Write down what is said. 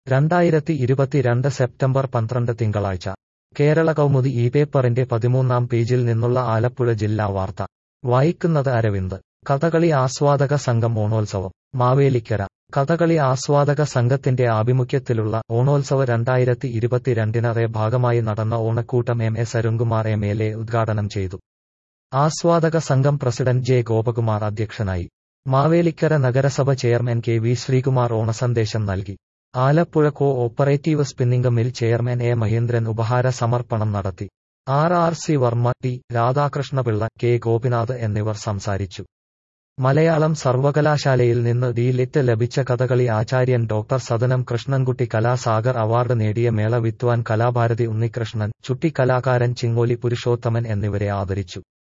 രണ്ടായിരത്തി ഇരുപത്തിരണ്ട് സെപ്റ്റംബർ പന്ത്രണ്ട് തിങ്കളാഴ്ച കേരള കൗമുദി ഈ പേപ്പറിന്റെ പതിമൂന്നാം പേജിൽ നിന്നുള്ള ആലപ്പുഴ ജില്ലാ വാർത്ത വായിക്കുന്നത് അരവിന്ദ് കഥകളി ആസ്വാദക സംഘം ഓണോത്സവം മാവേലിക്കര കഥകളി ആസ്വാദക സംഘത്തിന്റെ ആഭിമുഖ്യത്തിലുള്ള ഓണോത്സവ രണ്ടായിരത്തി ഇരുപത്തിരണ്ടിനറെ ഭാഗമായി നടന്ന ഓണക്കൂട്ടം M S Arunkumar M L A ഉദ്ഘാടനം ചെയ്തു ആസ്വാദക സംഘം പ്രസിഡന്റ് ജെ ഗോപകുമാർ അധ്യക്ഷനായി മാവേലിക്കര നഗരസഭ ചെയർമാൻ കെ വി ശ്രീകുമാർ ഓണസന്ദേശം നൽകി Alappuzha co operative spinning mill chairman A Mahendran ഉപഹാര സമർപ്പണം നടത്തി R R C Varma T Radhakrishnapillai K Gopinath എന്നിവർ സംസാരിച്ചു മലയാളം സർവകലാശാലയിൽ നിന്ന് ഡി ലിറ്റ് ലഭിച്ച കഥകളി ആചാര്യൻ ഡോക്ടർ സദനം കൃഷ്ണൻകുട്ടി കലാസാഗർ അവാർഡ് നേടിയ മേള വിദ്വാൻ കലാഭാരതി ഉണ്ണികൃഷ്ണൻ ചുട്ടി കലാകാരൻ ചിങ്ങോലി പുരുഷോത്തമൻ എന്നിവരെ ആദരിച്ചു